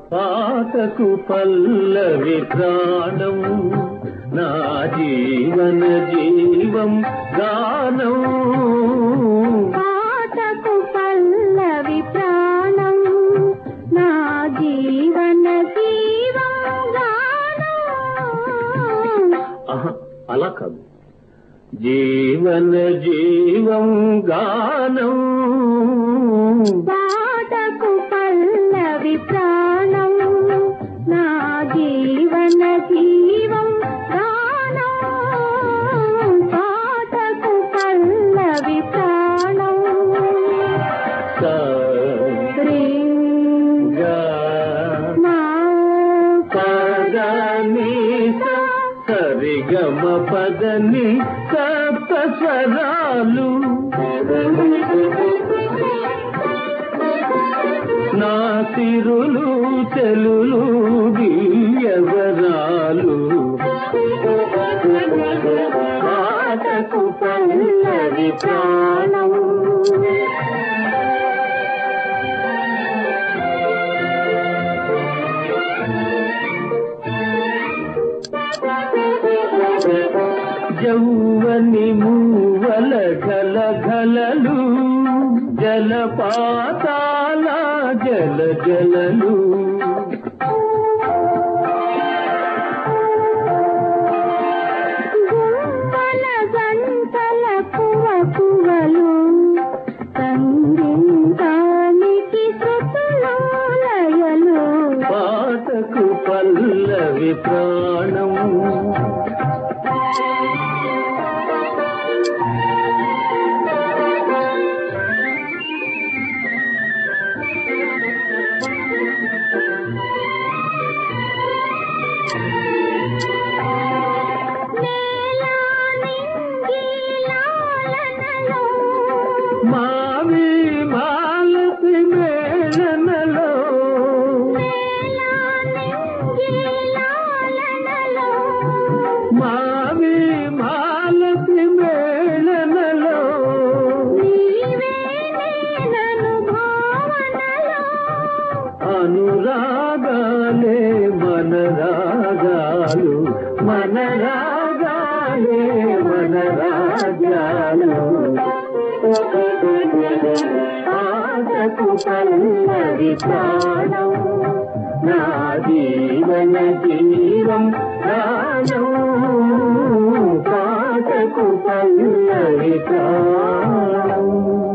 పాటకు పల్లవి ప్రాణం నా జీవన జీవం గానం పాటకు పల్లవి ప్రాణం నా జీవన జీవం గానం ఆహా, అలా కాదు జీవన జీవం గానం పాటకు పల్లవి ప్రాణం నా జీవన జీవం గానం పాటకు పల్లవి ప్రాణం స రే గ మా పద ని స సరిగమ పదని సప్త స్వరాలు నా సిరులు చెలులు దియవరాలు పాటకు పల్లవి ప్రాణం జౌవని మూవల గల గలలు జలపాతాల జల జలలు గుంపల గంటల కువ కువలు సంగీతానికి శృతులు లయలు పాటకు పల్లవి ప్రాణం నేలా నింగిలాలనలో మావి మాలసి మేళనలో నేలా నింగిలాలనలో మావి మాలసి మేళనలో నీవే నేనను భావనలో అనురాగాలే మన రాగాలు మన రాగాలే మన రాగాలు పాటకు పల్లవి ప్రాణం నా జీవన జీవం ప్రాణం పాటకు పల్లవి ప్రాణం